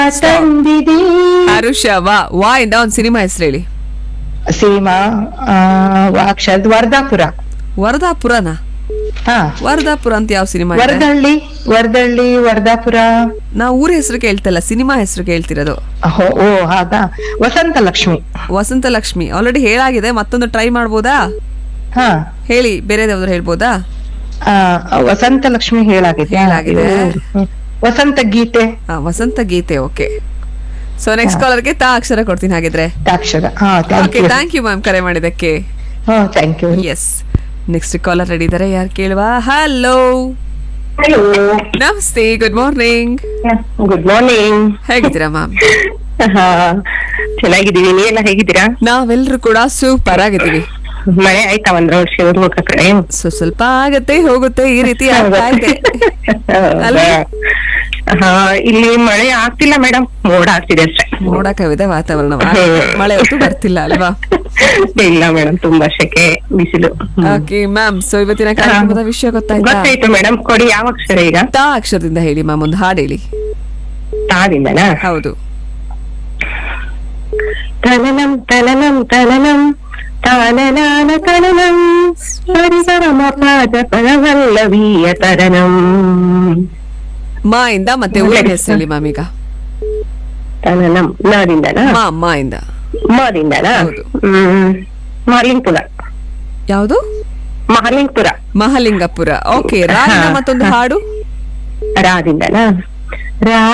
ತಂದಿದೆ ಹರುಷ ವಾ ವಾ ಇಂದ ಒಂದ್ ಸಿನಿಮಾ ಹೆಸರು ಹೇಳಿ ಸೀಮಾ ಆ, ವಾಕ್ಷದ್ ವರ್ಧಾಪುರ ವರದಾಪುರನ ಹಾ ವರದಾಪುರ ಅಂತ ಯಾವ ಸಿನಿಮಾ ಇದೆ ವರದಳ್ಳಿ ವರದಳ್ಳಿ ವರ್ಧಾಪುರ ನಾವು ಊರ ಹೆಸರು ಕೇಳ್ತಲ್ಲ ಸಿನಿಮಾ ಹೆಸರು ಕೇಳ್ತಿರೋದು ಹೋ ಓ ಹಾಗಾ ವಸಂತ ಲಕ್ಷ್ಮಿ ವಸಂತ ಲಕ್ಷ್ಮಿ ಆಲ್ರೆಡಿ ಹೇಳಾಗಿದೆ ಮತ್ತೊಂದು ಟ್ರೈ ಮಾಡ್ಬೋದಾ ಹಾ ಹೇಳಿ ಬೇರೆ ಯಾವ್ದಾದ್ರು ಹೇಳ್ಬೋದಾ ಆ, ವಸಂತ ಲಕ್ಷ್ಮಿ ಹೇಳಾಗಿದೆ ಹೇಳಾಗಿದೆ. ಹ್ಮ್. ವಸಂತ ಗೀತೆ ಆ, Vasantha Geethe okay so next ಕಾಲರ್ಗೆ ತಾ ಅಕ್ಷರ ಕೊಡ್ತೀನಿ ಹಾಗಿದ್ರೆ ಅಕ್ಷರ ಹಾ thank okay you thank you ma'am ಕರೆ ಮಾಡಿದ್ದಕ್ಕೆ ಹಾ thank you yes next caller ready ಇದಾರೆ ಯಾರು ಕೇಳುವ ಹಲೋ ಹಲೋ ನಮಸ್ತೆ ಗುಡ್ ಮಾರ್ನಿಂಗ್ ಗುಡ್ ಮಾರ್ನಿಂಗ್ ಹೇಗಿದ್ದೀರಾ ಮ್ಯಾಮ್ ಹಾ ಚೆನ್ನಾಗಿದ್ದೀವಿ ನೀವೆಲ್ಲ ಹೇಗಿದ್ದೀರಾ ನಾವೆಲ್ಲರೂ ಕೂಡ ಸೂಪರ್ ಆಗಿದ್ದೀವಿ ಮಳೆ ಆಯ್ತಾ ಒಂದ್ ವರ್ಷ ಶಿವಮೊಗ್ಗ ಕಡೆ ಸೊ ಸ್ವಲ್ಪ ಆಗತ್ತೆ ಹೋಗುತ್ತೆ ಈ ರೀತಿ ಆಗ್ತಾ ಇದೆ ಅಲ್ವಾ? ಹಾ ಇಲ್ಲಿ ಮಳೆ ಆಗ್ತಿಲ್ಲ ಮೇಡಮ್ ಮೋಡ ಆಗ್ತಿದೆ ಅಷ್ಟೇ ಮೋಡ ಕವಿದ ವಾತಾವರಣ ಹ್ಮ್. ಮಳೆ ಹೊತ್ತು ಬರ್ತಿಲ್ಲ ಅಲ್ವಾ ಇಲ್ಲ ಮೇಡಮ್ ತುಂಬಾ ಸೆಕೆ ಬಿಸಿಲು ಹ್ಮ್. ಓಕೆ ಮ್ಯಾಮ್ ಸೊ ಇವತ್ತಿನ ಕಾರ್ಯಕ್ರಮದ ವಿಷಯ ಗೊತ್ತಾಯ್ತಾ ಗೊತ್ತಾಯ್ತು ಮೇಡಮ್ ಕೊಡಿ ಯಾವ ಅಕ್ಷರ ಈಗ ತಾ ಅಕ್ಷರದಿಂದ ಹೇಳಿ ಮ್ಯಾಮ್ ಒಂದು ಹಾಡು ಹೇಳಿ ತಾದಿಂದನಾ ಹೌದು ತನನಂ ತನನಂ ತನನಂ ತಾನನಾನ ತನನಂ ಪರಿಸರಮ ಪಾದ ಪರವಲ್ಲವೀಯ ತರನಂ ಮಾ ಇಂದ ಮತ್ತೆ ಊರಿನ ಹೆಸರು ಹೇಳಿ ಮ್ಯಾಮ್ ಈಗ ತನನಂ ನಾದಿಂದನಾ ಮಾ ಮಾ ಇಂದ ಮಾದಿಂದನಾ ಹೌದು. ಹ್ಮ್ ಮಹಾಲಿಂಗಪುರ ಯಾವುದು ಮಹಾಲಿಂಗಪುರ ಮಹಾಲಿಂಗಪುರ ಓಕೆ ರಾಗಿನ ಮತ್ತೊಂದು ಹಾಡು ರಾದಿಂದನಾ ರಾ